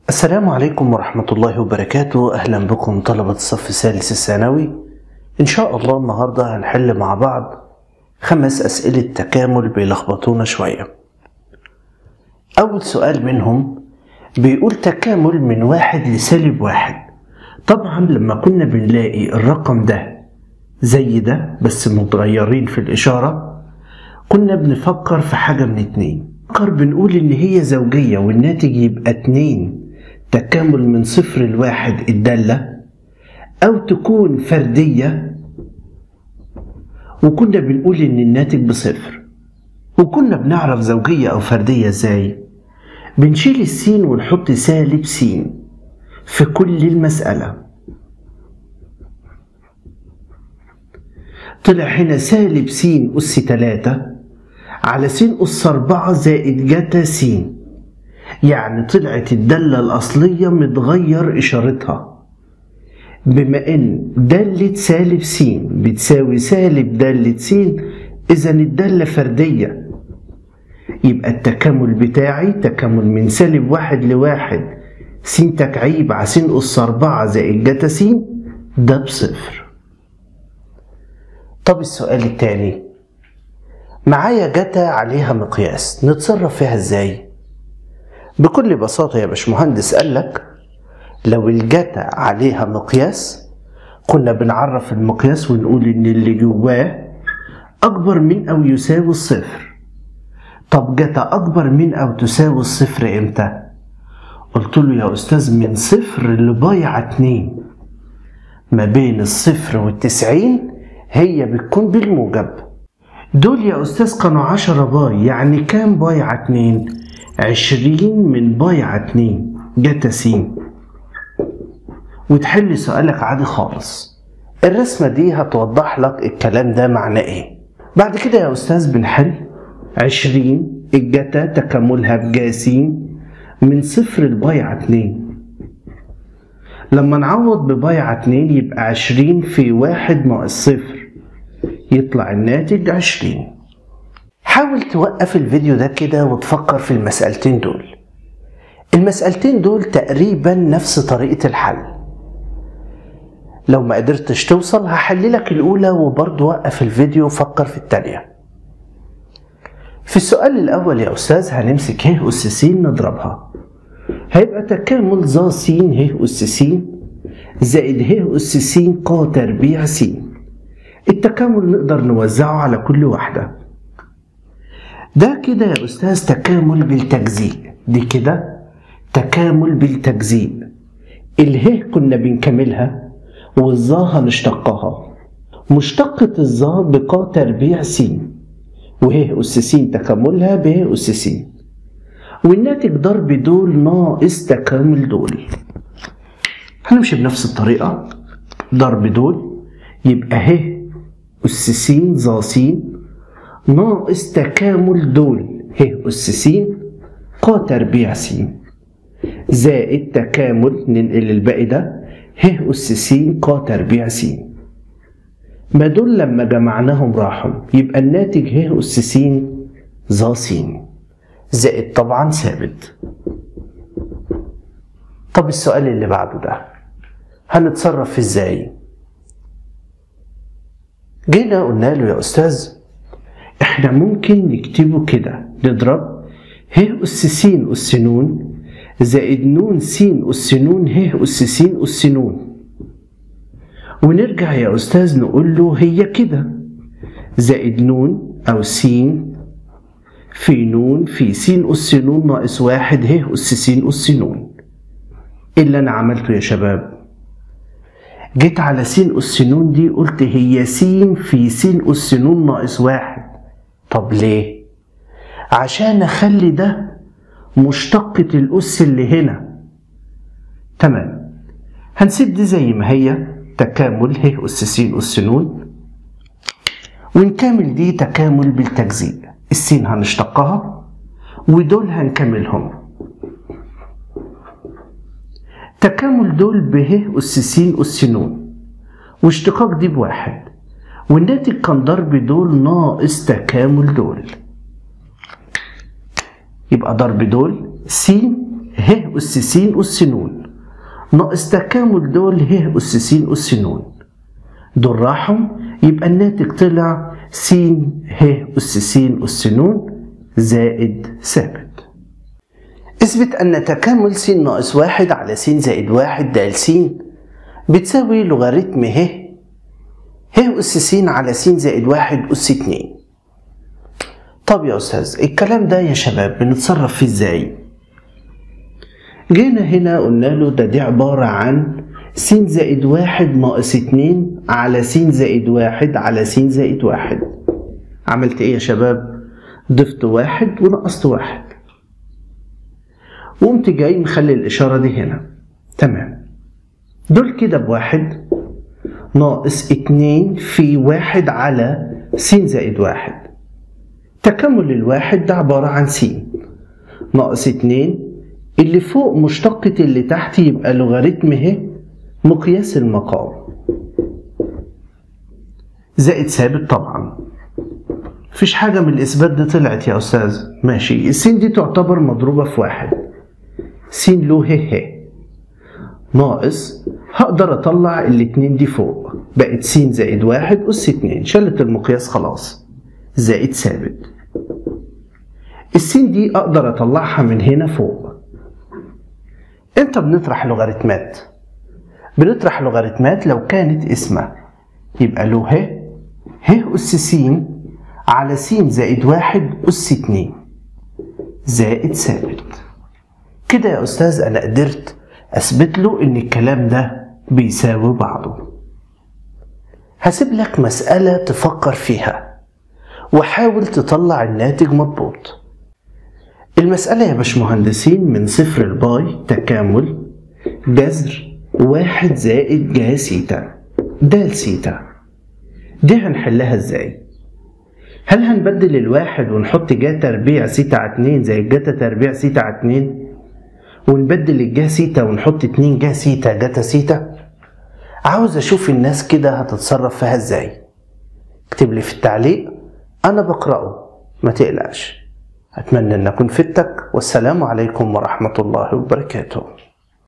السلام عليكم ورحمة الله وبركاته أهلا بكم طلبة الصف الثالث الثانوي إن شاء الله النهاردة هنحل مع بعض خمس أسئلة تكامل بيلخبطونا شوية أول سؤال منهم بيقول تكامل من واحد لسالب واحد طبعا لما كنا بنلاقي الرقم ده زي ده بس متغيرين في الإشارة كنا بنفكر في حاجة من اتنين فكر بنقول إن هي زوجية والناتج يبقى اتنين تكامل من صفر لواحد الدالة أو تكون فردية وكنا بنقول إن الناتج بصفر وكنا بنعرف زوجية أو فردية إزاي بنشيل السين ونحط سالب سين في كل المسألة طلع هنا سالب س أس تلاتة على س أس أربعة زائد جتا س يعني طلعت الدالة الأصلية متغير إشارتها بما إن دالة سالب س بتساوي سالب دالة س إذا الدالة فردية يبقى التكامل بتاعي تكامل من سالب واحد لواحد س تكعيب على س أس أربعة زائد جتا س ده بصفر طب السؤال التاني معايا جتا عليها مقياس نتصرف فيها ازاي بكل بساطة يا باشمهندس قالك لو الجتا عليها مقياس كنا بنعرف المقياس ونقول ان اللي جواه اكبر من او يساوي الصفر طب جتا اكبر من او تساوي الصفر امتى قلت له يا استاذ من صفر لبايع اتنين ما بين الصفر والتسعين هي بتكون بالموجب دول يا أستاذ كانوا عشرة باي يعني كام باي على اتنين عشرين من باي على اتنين جتا سين وتحل سؤالك عادي خالص الرسمة دي هتوضح لك الكلام ده معناه ايه بعد كده يا أستاذ بنحل عشرين الجتا تكاملها بجاسين من صفر لباي على اتنين لما نعوض بباي على اتنين يبقى عشرين في واحد ناقص صفر يطلع الناتج عشرين حاول توقف الفيديو ده كده وتفكر في المسألتين دول المسألتين دول تقريبا نفس طريقة الحل لو ما قدرتش توصل هحللك الأولى وبرضه وقف الفيديو وفكر في التانية في السؤال الأول يا أستاذ هنمسك ه أس س نضربها هيبقى تكامل ظ س ه أس س زائد ه أس س ق تربيع س التكامل نقدر نوزعه على كل واحدة ده كده يا أستاذ تكامل بالتجزيء دي كده تكامل بالتجزيء اله كنا بنكملها والظا هنشتقها مشتقة الظا بقا تربيع س وه أس س تكاملها به أس س والناتج ضرب دول ناقص تكامل دول هنمشي بنفس الطريقة ضرب دول يبقى ه أس س ظ س ناقص تكامل دول ه أس س ق تربيع س زائد تكامل ننقل الباقي ده ه أس س ق تربيع س ما دول لما جمعناهم راحوا يبقى الناتج ه أس س ظ س زائد طبعا ثابت طب السؤال اللي بعده ده هنتصرف ازاي جينا قلنا له يا استاذ احنا ممكن نكتبه كده نضرب ه اس س اس ن زائد ن س اس ن ه اس س اس ن ونرجع يا استاذ نقول له هي كده زائد ن او س في ن في س اس ن ناقص واحد ه اس س اس ن ايه اللي انا عملته يا شباب جيت على س أس ن دي قلت هي س في س أس ن ناقص واحد طب ليه؟ عشان أخلي ده مشتقة الأس اللي هنا تمام هنسيب دي زي ما هي تكامل ه أس س أس ن ونكمل دي تكامل بالتجزيء السين هنشتقها ودول هنكملهم تكامل دول به أس س أس ن واشتقاق دي بواحد والناتج كان ضرب دول ناقص تكامل دول يبقى ضرب دول س ه أس س أس ن ناقص تكامل دول ه أس س أس ن دول راحوا يبقى الناتج طلع س ه أس س أس ن زائد ثابت اثبت أن تكامل س ناقص واحد على س زائد واحد د س بتساوي لوغاريتم ه ه أس س على س زائد واحد أس اتنين طب يا أستاذ الكلام ده يا شباب بنتصرف فيه ازاي؟ جينا هنا قلنا له ده دي عبارة عن س زائد واحد ناقص اتنين على س زائد واحد على س زائد واحد عملت ايه يا شباب؟ ضفت واحد ونقصت واحد وقمت جاي مخلي الإشارة دي هنا تمام دول كده بواحد ناقص اتنين في واحد على س زائد واحد تكامل الواحد ده عبارة عن س ناقص اتنين اللي فوق مشتقة اللي تحت يبقى لوغاريتم ه مقياس المقام زائد ثابت طبعا مفيش حاجة من الإثبات دي طلعت يا أستاذ ماشي السين دي تعتبر مضروبة في واحد س له ه ه ناقص هقدر أطلع الاتنين دي فوق بقت س زائد واحد أس اتنين شلت المقياس خلاص زائد ثابت السين دي أقدر أطلعها من هنا فوق امتى بنطرح لوغاريتمات بنطرح لوغاريتمات لو كانت اسمها يبقى له ه ه أس س على س زائد واحد أس اتنين زائد ثابت كده يا أستاذ أنا قدرت أثبت له إن الكلام ده بيساوي بعضه هسيب لك مسألة تفكر فيها وحاول تطلع الناتج مضبوط المسألة يا باشمهندسين من صفر الباي تكامل جذر واحد زائد جا سيتا د سيتا دي هنحلها ازاي؟ هل هنبدل الواحد ونحط جا تربيع سيتا على اتنين زي جاتا تربيع سيتا على اتنين ونبدل الجا سيتا ونحط اتنين جا سيتا جاتا سيتا عاوز اشوف الناس كده هتتصرف فيها ازاي اكتب لي في التعليق انا بقرأه ما تقلقش اتمنى ان اكون فدتك والسلام عليكم ورحمة الله وبركاته